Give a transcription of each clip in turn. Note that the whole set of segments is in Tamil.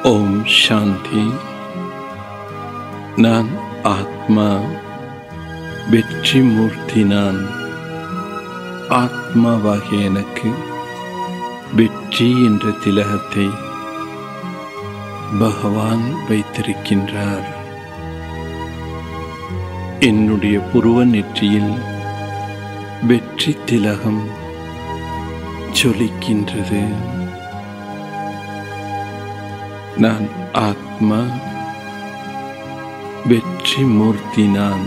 ஓம் சாந்தி நான் ஆத்மா வெற்றி மூர்த்தி நான் ஆத்மாவாகிய எனக்கு வெற்றி என்ற திலகத்தை பகவான் வைத்திருக்கின்றார் என்னுடைய புருவ நெற்றியில் வெற்றி திலகம் ஜொலிக்கின்றது நான் ஆத்மா வெற்றி மூர்த்தி நான்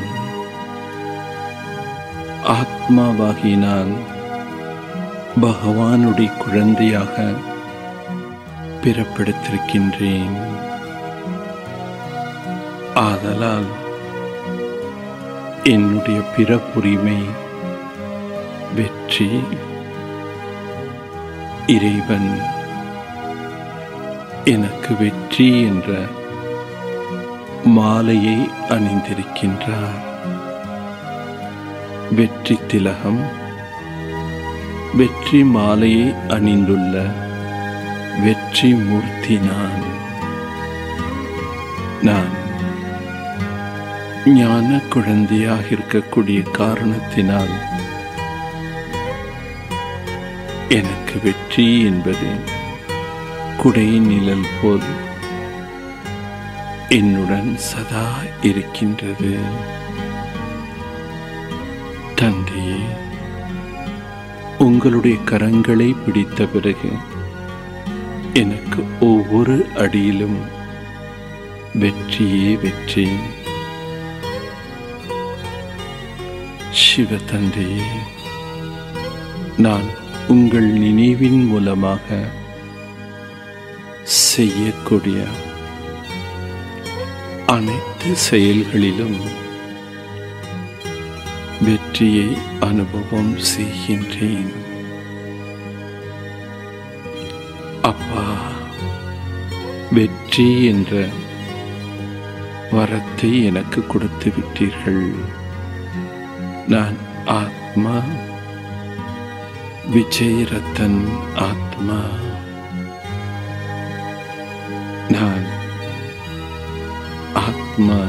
ஆத்மாவாகி நான் பகவானுடைய குழந்தையாக பிறப்பெடுத்திருக்கின்றேன் ஆதலால் என்னுடைய பிறப்புரிமை வெற்றி இறைவன் எனக்கு வெற்றி என்ற மாலையை அணிந்திருக்கின்றார் வெற்றி திலகம் வெற்றி மாலையை அணிந்துள்ள வெற்றி மூர்த்தி நான் நான் ஞான குழந்தையாக இருக்கக்கூடிய காரணத்தினால் எனக்கு வெற்றி என்பது குடை நிழல் போல் என்னுடன் சதா இருக்கின்றது தந்தையே உங்களுடைய கரங்களை பிடித்த பிறகு எனக்கு ஒவ்வொரு அடியிலும் வெற்றியே வெற்றி சிவ தந்தையே நான் உங்கள் நினைவின் மூலமாக செய்யக்கூடிய அனைத்து செயல்களிலும் வெற்றியை அனுபவம் செய்கின்றேன் அப்பா வெற்றி என்ற வரத்தை எனக்கு கொடுத்து விட்டீர்கள் நான் ஆத்மா விஜயரத்தன் ஆத்மா நான் ஆத்மா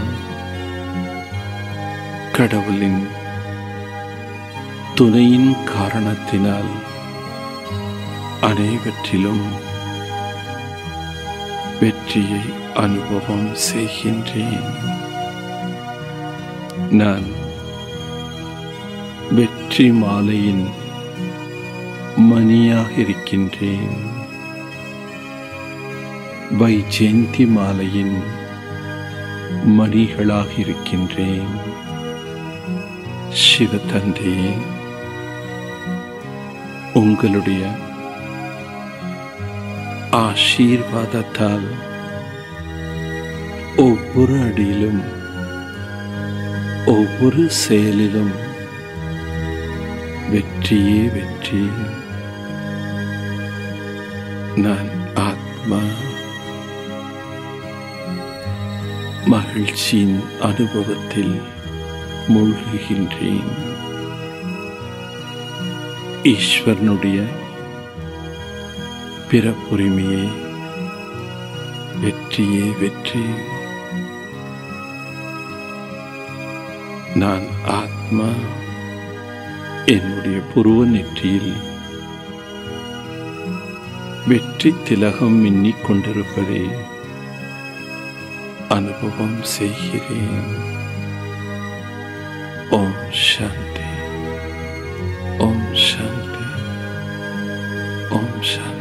கடவுளின் துணையின் காரணத்தினால் அனைவற்றிலும் வெற்றியை அனுபவம் செய்கின்றேன் நான் வெற்றி மாலையின் மணியாக இருக்கின்றேன் வைஜெயந்தி மாலையின் மணிகளாக இருக்கின்றேன் சிவதந்தையே உங்களுடைய ஆசீர்வாதத்தால் ஒவ்வொரு அடியிலும் ஒவ்வொரு செயலிலும் வெற்றியே வெற்றி நான் ஆத்மா மகிழ்ச்சியின் அனுபவத்தில் மூழ்குகின்றேன் ஈஸ்வரனுடைய பிறப்புரிமையே வெற்றியே வெற்றி நான் ஆத்மா என்னுடைய புருவ நெற்றியில் வெற்றி திலகம் மின்னிக் கொண்டிருப்பதை அனுபவம் செய்கிறேன் ஓம் சாந்தி ஓம் சாந்தி ஓம் சாந்தி